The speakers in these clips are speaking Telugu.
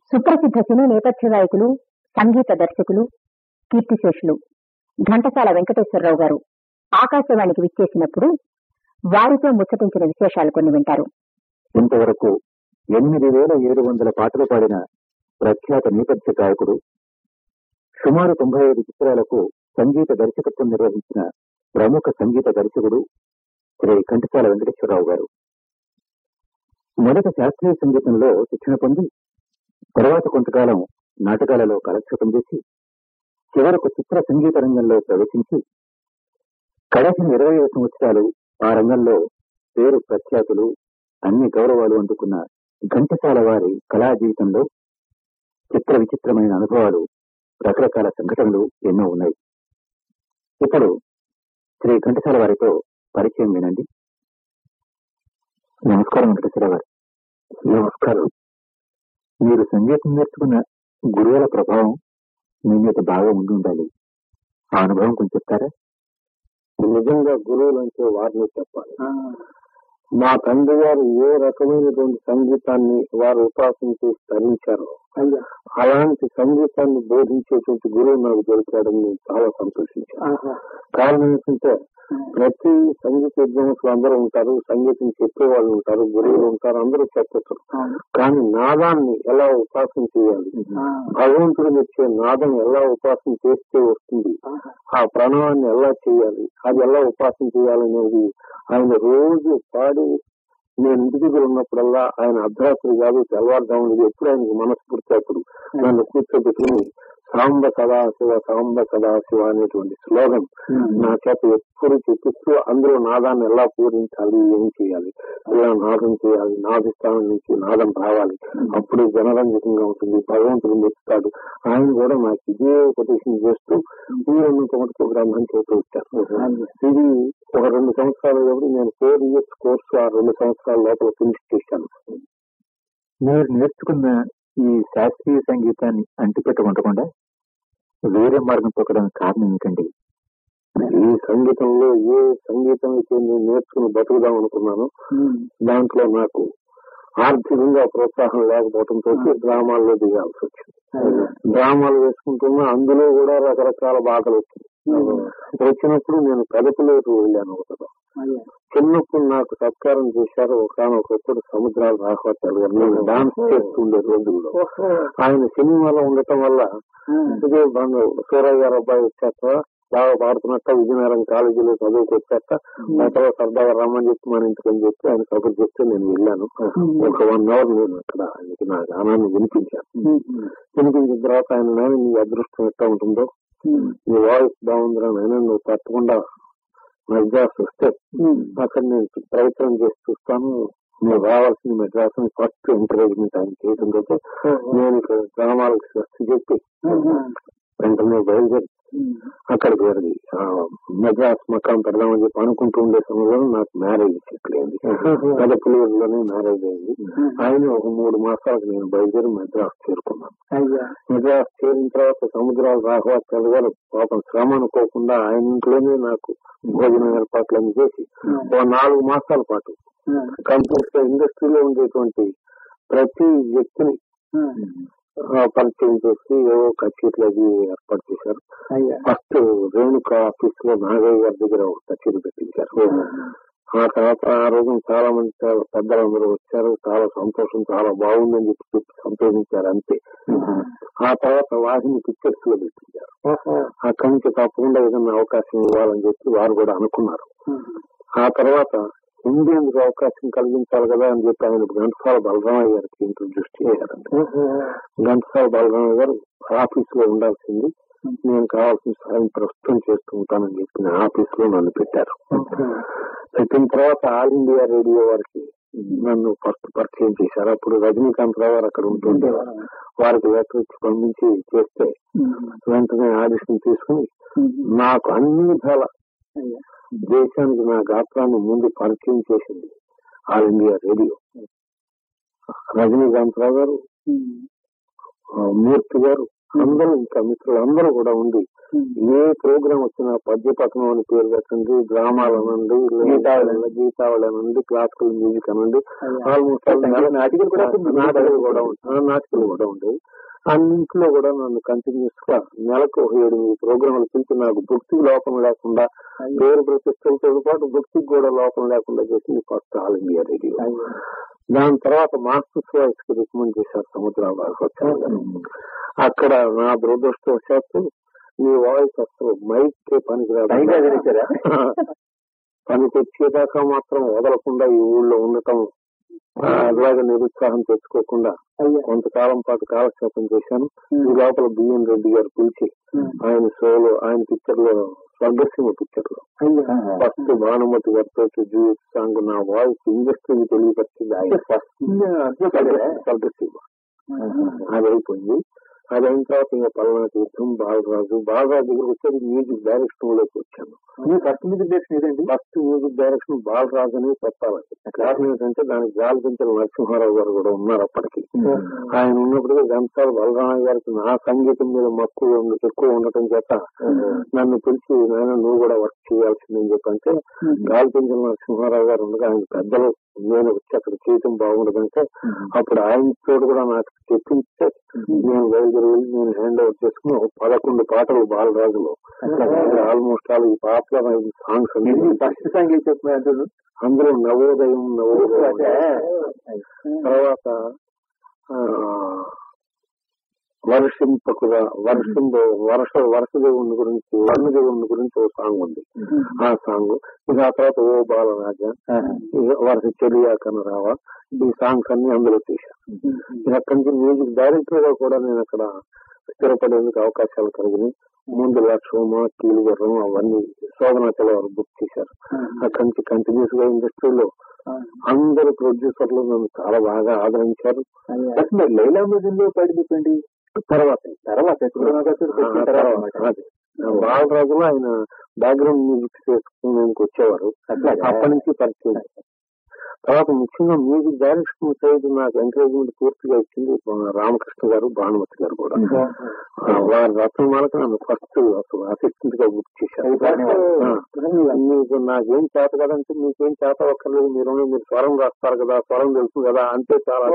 సుప్రసిద్ధ సినీ నేపథ్య గాయకులు సంగీత దర్శకులు కీర్తిశేషులు ఘంటసాల వెంకటేశ్వరరావు గారు ఆకాశవాణికి విచ్చేసినప్పుడు వారితో ముచ్చటించిన విశేషాలు కొన్ని వింటారు ఇంతవరకు ఎనిమిది వేల ఏడు వందల పాటలు పాడిన ప్రఖ్యాత నేపథ్య గాయకుడు సుమారు తొంభై ఐదు చిత్రాలకు సంగీత దర్శకత్వం నిర్వహించిన ప్రముఖ సంగీత దర్శకుడు శ్రీ కంఠసాల వెంకటేశ్వరరావు గారు మొదట శాస్త్రీయ సంగీతంలో శిక్షణ పొంది తర్వాత కొంతకాలం నాటకాలలో కాలక్షేపం చేసి చివరకు చిత్ర సంగీత రంగంలో ప్రవేశించి కడసిన ఇరవై ఐదు సంవత్సరాలు ఆ రంగంలో పేరు ప్రఖ్యాతులు అన్ని గౌరవాలు అందుకున్న ఘంటసాల వారి కళా జీవితంలో చిత్ర విచిత్రమైన అనుభవాలు రకరకాల సంఘటనలు ఎన్నో ఉన్నాయి ఇప్పుడు శ్రీ ఘంటసాల వారితో పరిచయం వినండి నమస్కారం వెంకటేశ్వర గారు నమస్కారం మీరు సంగీతం నేర్చుకున్న గురువుల ప్రభావం మీ మీద బాగా ఉండి ఉండాలి ఆ అనుభవం కొంచెం చెప్తారా నిజంగా గురువులు అంటే వారిని చెప్పాలి మా తండ్రి గారు ఏ రకమైనటువంటి సంగీతాన్ని వారు ఉపాసించి స్థరించారో అలాంటి సంగీతాన్ని బోధించేటువంటి గురువు నాకు దొరికాడని నేను చాలా సంతోషించాను కారణం ఏంటంటే ప్రతి సంగీత విద్వాంసులు అందరూ ఉంటారు సంగీతం చెప్పే వాళ్ళు ఉంటారు గురువులు ఉంటారు అందరూ చెప్పచ్చు కానీ నాదాన్ని ఎలా ఉపాసన చేయాలి భగవంతుడు వచ్చే నాదం ఎలా ఉపాసన చేస్తే వస్తుంది ఆ ప్రణవాన్ని ఎలా చేయాలి అది ఎలా ఉపాసన చేయాలనేది ఆయన రోజు పాడి నేను ఇంటి దగ్గర ఉన్నప్పుడల్లా ఆయన అర్ధరాత్రి కాదు తెల్లవారుజామున ఎప్పుడు ఆయనకి మనస్ఫూర్తి అప్పుడు నన్ను కూర్చోబెట్టుకుని సాంబ సదాశివ సాంబ సదాశివ అనేటువంటి స్లోగన్ నా చేత ఎప్పుడు చెప్పిస్తూ అందులో నాదాన్ని ఎలా పూరించాలి ఏం చేయాలి ఇలా నాదం చేయాలి నాదిస్థానం నుంచి నాదం రావాలి అప్పుడు జనరంజకంగా ఉంటుంది భగవంతుడు మెచ్చుతాడు ఆయన కూడా నాకు ఇదే ఉపదేశం చేస్తూ ఊరన్నంత మటుకు గ్రంథం చేస్తూ వచ్చారు ఇది ఒక రెండు సంవత్సరాలు కాబట్టి నేను ఫోర్ ఇయర్స్ కోర్సు ఆ రెండు సంవత్సరాల లోపల ఫినిష్ చేశాను మీరు నేర్చుకున్న ఈ శాస్త్రీయ సంగీతాన్ని అంటిపెట్టుకుంటకుండా వేరే మార్గం తొక్కడానికి కారణం ఏంటండి ఈ సంగీతంలో ఏ సంగీతంలో నేను నేర్చుకుని బతుకుదాం అనుకున్నాను దాంట్లో నాకు ఆర్థికంగా ప్రోత్సాహం లేకపోవడంతో డ్రామాల్లో దిగాల్సి వచ్చింది డ్రామాలు వేసుకుంటున్నా అందులో కూడా రకరకాల బాధలు వచ్చింది వచ్చినప్పుడు నేను కదపలేరు వెళ్ళాను ఒకటి చిన్నప్పుడు నాకు సత్కారం చేశారు ఒకనొకప్పుడు సముద్రాలు రాకపోతారు నేను డాన్స్ చేస్తుండే రోజుల్లో ఆయన సినిమాలో ఉండటం వల్ల ఇదే బంధు సూరయ్య గారు అబ్బాయి వచ్చాక బాగా పాడుతున్నట్ట విజయనగరం కాలేజీలో చదువుకు వచ్చాక ఆ తర్వాత సరదాగా రమ్మని చెప్పి మన ఇంటికి అని చెప్పి ఆయన కబుర్ చెప్తే నేను వెళ్ళాను ఒక వన్ అవర్ నేను అక్కడ ఆయనకి నా గానాన్ని వినిపించాను వినిపించిన తర్వాత ఆయన నాయన నీ అదృష్టం ఎట్లా ఉంటుందో నీ వాయిస్ బాగుందిరా నాయన నువ్వు తప్పకుండా మద్రాసు వస్తే అక్కడ నేను ప్రయత్నం చేసి చూస్తాను నువ్వు రావాల్సిన మెడ్రాస్ ఫస్ట్ ఎంకరేజ్మెంట్ ఆయన చేయడం అయితే నేను ఇక్కడ గ్రామాలకు స్వస్తి చెప్పి వెంటనే బయలుదేరి అక్కడికి వెళ్ళి మెడ్రాస్ మకాం పెడదామని చెప్పి అనుకుంటూ ఉండే సమయంలో నాకు మ్యారేజ్ సెటిల్ అయింది గదపులూరులోనే మ్యారేజ్ అయింది ఆయన ఒక మూడు మాసాలకు నేను బయలుదేరి మెడ్రాస్ చేరుకున్నాను మెడ్రాస్ చేరిన తర్వాత సముద్రాలు రాఘవాచార్య గారు పాపం శ్రమ అనుకోకుండా ఆయన ఇంట్లోనే నాకు భోజనం ఏర్పాట్లన్నీ చేసి ఓ నాలుగు మాసాల పాటు కంప్లీట్ గా ఇండస్ట్రీలో ఉండేటువంటి ప్రతి వ్యక్తిని పరిచయం చేసి ఏవో కచేరీలు అవి ఏర్పాటు చేశారు ఫస్ట్ రేణుక ఆఫీస్ లో నాగయ్య గారి దగ్గర ఒక కచేరీ పెట్టించారు ఆ తర్వాత ఆ రోజు చాలా మంది చాలా పెద్దలందరూ వచ్చారు చాలా సంతోషం చాలా బాగుందని చెప్పి చెప్పి సంతోషించారు అంతే ఆ తర్వాత వారిని పిక్చర్స్ లో పెట్టించారు అక్కడి నుంచి తప్పకుండా ఏదైనా అవకాశం ఇవ్వాలని చెప్పి వారు కూడా అనుకున్నారు ఆ తర్వాత హిందీకి అవకాశం కలిగించాలి కదా అని చెప్పి ఆయన ఘంటసాల బలరామయ్య గారికి ఇంట్రొడ్యూస్ చేశారంట ఘంటసాల బలరామయ్య గారు ఆఫీస్ లో ఉండాల్సింది నేను కావాల్సిన సాయం ప్రస్తుతం చేస్తూ ఉంటానని చెప్పిన ఆఫీస్ లో నన్ను పెట్టారు పెట్టిన తర్వాత ఆల్ ఇండియా రేడియో వారికి నన్ను ఫస్ట్ పరిచయం చేశారు అప్పుడు రజనీకాంత్ రావు గారు అక్కడ ఉంటుండే వారికి లెటర్ ఇచ్చి పంపించి చేస్తే వెంటనే ఆడిషన్ తీసుకుని నాకు అన్ని విధాల దేశానికి నా గాత్రాన్ని ముందు పరిచయం చేసింది All India Radio Rajinikanth Rao గారు మూర్తి గారు అందరూ ఇంకా మిత్రులు అందరూ కూడా ఉండి ఏ ప్రోగ్రామ్ వచ్చినా పద్యపట్నం అని పేరు పెట్టండి డ్రామాలు అనండి గీతావళి గీతావళి అనండి క్లాసికల్ మ్యూజిక్ అనండి ఆల్మోస్ట్ నాటికలు కూడా నాటకాలు కూడా ఉంటాయి నాటకాలు కూడా ఉండేవి అన్నింటిలో కూడా నన్ను కంటిన్యూస్ గా నెలకు ఒక ఏడు ప్రోగ్రాంలు పిలిచి నాకు భక్తికి లోపం లేకుండా పేరు ప్రతిష్టలతో పాటు భక్తికి కూడా లోపం లేకుండా చేసింది ఫస్ట్ ఆల్ ఇండియా రేడియో దాని తర్వాత మాస్టర్స్ వాయిస్ కి రికమెండ్ చేశారు సముద్రాల భాగవతం గారు అక్కడ నా దురదృష్టవశాత్తు నీ వాయిస్ అసలు మైక్ కే పైగా చేశారా? పనికిరాదు పనికి వచ్చేదాకా మాత్రం వదలకుండా ఈ ఊళ్ళో ఉండటం ఆ, అలాగే నిరుత్సాహం తెచ్చుకోకుండా కొంతకాలం పాటు కాలక్షేపం చేశాను ఈ లోపల బిఎన్ రెడ్డి గారు పిలిచి ఆయన షోలో ఆయన పిక్చర్ లో స్వర్గసీమ పిక్చర్ లో ఫస్ట్ భానుమతి గారితో జూస్ సాంగ్ నా వాయిస్ ఇండస్ట్రీకి తెలియపరిచింది ఆయన ఫస్ట్ స్వర్గసీమ అది అయిపోయింది అది అయిన తర్వాత ఇంకా పల్నాటి యుద్ధం బాలరాజు బాలరాజు దగ్గర వచ్చేది మ్యూజిక్ డైరెక్షన్ లోకి వచ్చాను మీ ఫస్ట్ మ్యూజిక్ డైరెక్షన్ ఏదండి ఫస్ట్ మ్యూజిక్ డైరెక్షన్ బాలరాజు అని చెప్పాలండి కారణం ఏంటంటే దానికి జాలపించిన నరసింహారావు గారు కూడా ఉన్నారు అప్పటికి ఆయన ఉన్నప్పటికీ గంసాలు బలరామయ్య గారికి నా సంగీతం మీద మక్కువ ఉంది ఎక్కువ ఉండటం చేత నన్ను పిలిచి నాయన నువ్వు కూడా వర్క్ చేయాల్సిందని చెప్పంటే గాలిపించిన నరసింహారావు గారు ఉండగా ఆయన పెద్దలు నేను వచ్చి అక్కడ చేయటం బాగుండదంటే అప్పుడు ఆయన తోడు కూడా నాకు చెప్పింటే నేను బయలుదేరి వెళ్ళి నేను హ్యాండ్ ఓవర్ చేసుకుని ఒక పదకొండు పాటలు బాలరాజులో ఆల్మోస్ట్ ఆల్ ఈ పాపులర్ అయిన సాంగ్స్ అన్ని ఫస్ట్ సంగీతం చెప్పిన అందులో నవోదయం నవోదయం తర్వాత ఆ, వర్షింపకురా వర్షం వర్ష వర్షదేవుని గురించి వర్ణదేవుని గురించి ఒక సాంగ్ ఉంది ఆ సాంగ్ ఇక ఆ తర్వాత ఓ బాలరాజ ఇక వర్ష చెలియా కనరావా ఈ సాంగ్స్ అన్ని అందులో తీశాను ఇక అక్కడి నుంచి మ్యూజిక్ డైరెక్టర్ గా కూడా నేను అక్కడ స్థిరపడేందుకు అవకాశాలు కలిగినాయి ముందు లక్ష్మమ కీలుగుర్రం అవన్నీ శోభనాచల వారు బుక్ చేశారు అక్కడి నుంచి కంటిన్యూస్ గా ఇండస్ట్రీలో అందరు ప్రొడ్యూసర్లు నన్ను చాలా బాగా ఆదరించారు బట్ మీరు లైలా మ్యూజియంలో పడిపోయింది తర్వాత తర్వాత ఆ, తర్వాత అదే. బాలరాజులో ఆయన బ్యాక్గ్రౌండ్ మ్యూజిక్ చేసుకునేందుకు వచ్చేవారు అట్లా. అప్పటి నుంచి పరిచయం తర్వాత ముఖ్యంగా మ్యూజిక్ డైరెక్షన్ సైడ్ నాకు ఎంకరేజ్మెంట్ పూర్తిగా ఇచ్చింది ఆ, రామకృష్ణ గారు భానుమతి గారు కూడా ఆ, వారి రత్నమాలకు నన్ను ఫస్ట్ అసలు అసిస్టెంట్ గా బుక్ చేశారు ఆ, మీకు నాకేం చేత కదంటే మీకేం చేత ఒక్కర్లేదు మీరు మీరు స్వరం రాస్తారు కదా స్వరం తెలుసు కదా అంతే చాలా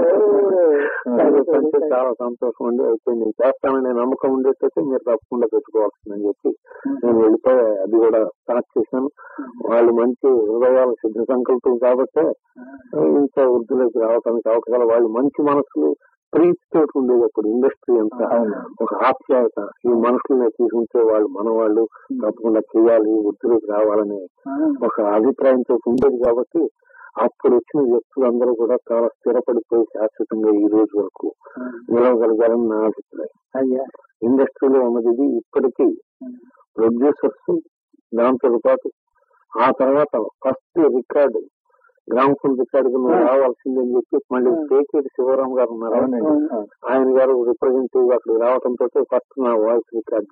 అంటే చాలా సంతోషం అండి అయితే నేను చేస్తాననే నమ్మకం ఉండేటైతే మీరు తప్పకుండా పెట్టుకోవాల్సిందని చెప్పి నేను వెళ్ళిపోయి అది కూడా స్టార్ట్ చేశాను వాళ్ళు మంచి హృదయాల సిద్ధ సంకల్పం కాబట్టే ఇంత వృద్ధిలోకి రావడానికి అవకాశాలు వాళ్ళు మంచి మనసులు ప్రీతితో ఉండేది అప్పుడు ఇండస్ట్రీ అంతా ఒక ఆప్యాయత ఈ మనుషుల్ని తీసుకుంటే వాళ్ళు మన వాళ్ళు తప్పకుండా చేయాలి వృద్ధిలోకి రావాలనే ఒక అభిప్రాయంతో ఉండేది కాబట్టి అప్పుడు వచ్చిన వ్యక్తులందరూ కూడా చాలా స్థిరపడిపోయి శాశ్వతంగా ఈ రోజు వరకు నిలవగలిగారని నా అభిప్రాయం అయ్యా ఇండస్ట్రీలో ఉన్నది ఇది ఇప్పటికీ ప్రొడ్యూసర్స్ దాంతో పాటు ఆ తర్వాత ఫస్ట్ రికార్డు గ్రామఫోన్ రికార్డు నువ్వు రావాల్సిందని చెప్పి మళ్ళీ పేకేటి శివరాం గారు ఉన్నారు ఆయన గారు రిప్రజెంటేటివ్ అక్కడ రావడంతో ఫస్ట్ నా వాయిస్ రికార్డ్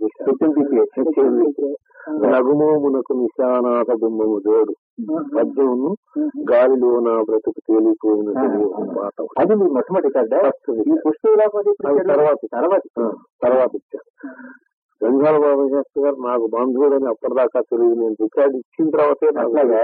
చేశారు రఘుమోమునకు నిశానాథ బింబము జోడు పద్యమును గాలిలో నా బ్రతుకు తేలిపోయిన తెలియని పాట అది మీరు మొట్టమొదటి కదా First ఈ పుస్తకం రాకపోతే అది తర్వాత తర్వాత తర్వాత ఇచ్చారు గంగాల బాబు శాస్త్రి గారు నాకు బంధువుడని అప్పటిదాకా తెలియదు నేను రికార్డు ఇచ్చిన తర్వాతే నాకు అట్లాగా?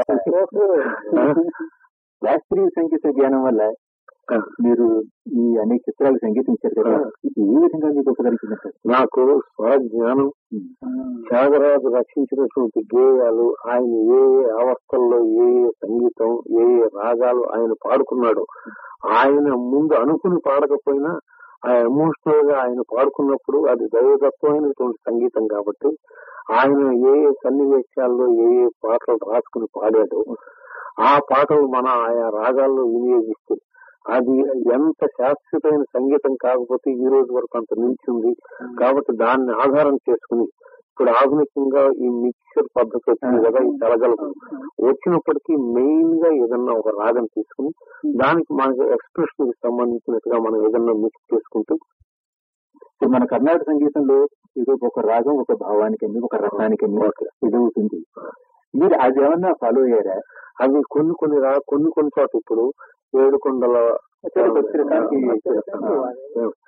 ఆ? శాస్త్రీయ సంగీత జ్ఞానం వల్ల ఆ. మీరు ఈ అనేక చిత్రాలు సంగీతించారు కదా ఇది ఏ విధంగా మీకు ఉపకరించినట్టు నాకు స్వర జ్ఞానం త్యాగరాజు రచించినటువంటి గేయాలు ఆయన ఏ ఏ అవస్థల్లో ఏ ఏ సంగీతం ఏ ఏ రాగాలు ఆయన పాడుకున్నాడో ఆయన ముందు అనుకుని పాడకపోయినా ఆ ఎమోషనల్ గా ఆయన పాడుకున్నప్పుడు అది దైవదత్వమైనటువంటి సంగీతం కాబట్టి ఆయన ఏ ఏ సన్నివేశాల్లో ఏ ఏ పాటలు రాసుకుని పాడాడో ఆ పాటలు మన ఆయా రాగాల్లో వినియోగిస్తే అది ఎంత శాశ్వతమైన సంగీతం కాకపోతే ఈ రోజు వరకు అంత నిలిచింది కాబట్టి దాన్ని ఆధారం చేసుకుని ఇప్పుడు ఆధునికంగా ఈ మిక్సర్ పద్ధతి వచ్చింది కదా ఈ తలగలకు వచ్చినప్పటికీ మెయిన్ గా ఏదన్నా ఒక రాగం తీసుకుని దానికి మనకి ఎక్స్ప్రెషన్ కి సంబంధించినట్టుగా మనం ఏదన్నా మిక్స్ చేసుకుంటూ ఇప్పుడు మన కర్ణాటక సంగీతంలో ఇది ఒక రాగం ఒక భావానికి ఒక రసానికి ఇది అవుతుంది మీరు అది ఏమన్నా ఫాలో అయ్యారా అవి కొన్ని కొన్ని రా కొన్ని కొన్ని చోట ఇప్పుడు ఏడుకొండల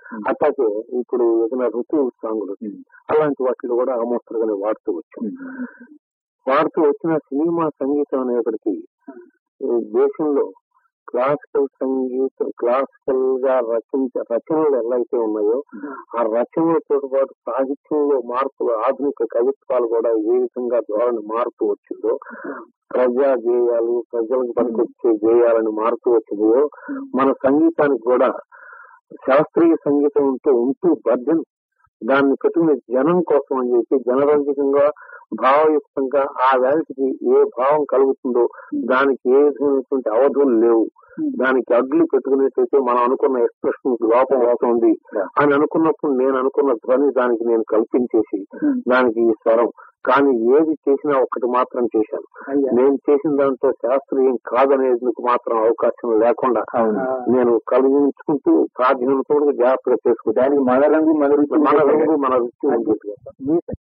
అట్లాగే ఇప్పుడు ఏదైనా ఋతువు సాంగులు అలాంటి వాటిలో కూడా ఆమోస్తరుగానే వాడుతూ వచ్చాం వాడుతూ వచ్చిన సినిమా సంగీతం అనేప్పటికీ ఈ దేశంలో క్లాసికల్ సంగీతం క్లాసికల్ గా రచించ రచనలు ఎలా అయితే ఉన్నాయో ఆ రచనలతో పాటు సాహిత్యంలో మార్పులు ఆధునిక కవిత్వాలు కూడా ఏ విధంగా ధోరణి మారుతూ వచ్చిందో ప్రజా గేయాలు ప్రజలకు పనికొచ్చే గేయాలను మారుతూ వచ్చిందో మన సంగీతానికి కూడా శాస్త్రీయ సంగీతం ఉంటూ ఉంటూ భద్రం దాన్ని పెట్టుకునే జనం కోసం అని చెప్పి జనరంజకంగా భావయుక్తంగా ఆ వ్యాధికి ఏ భావం కలుగుతుందో దానికి ఏ విధమైనటువంటి అవధులు లేవు దానికి అడ్లు పెట్టుకునేటైతే మనం అనుకున్న ఎక్స్ప్రెషన్ లోపం అవుతుంది అని అనుకున్నప్పుడు నేను అనుకున్న ధ్వని దానికి నేను కల్పించేసి దానికి ఈ స్వరం కానీ ఏది చేసినా ఒక్కటి మాత్రం చేశాను నేను చేసిన దాంట్లో శాస్త్రీయం కాదనేందుకు మాత్రం అవకాశం లేకుండా నేను కలిగించుకుంటూ సాధ్యమైనంత వరకు జాగ్రత్తగా చేసుకుంటాను దానికి మన రంగు మన రుచి మన రంగు మన రుచి అని చెప్పి మీ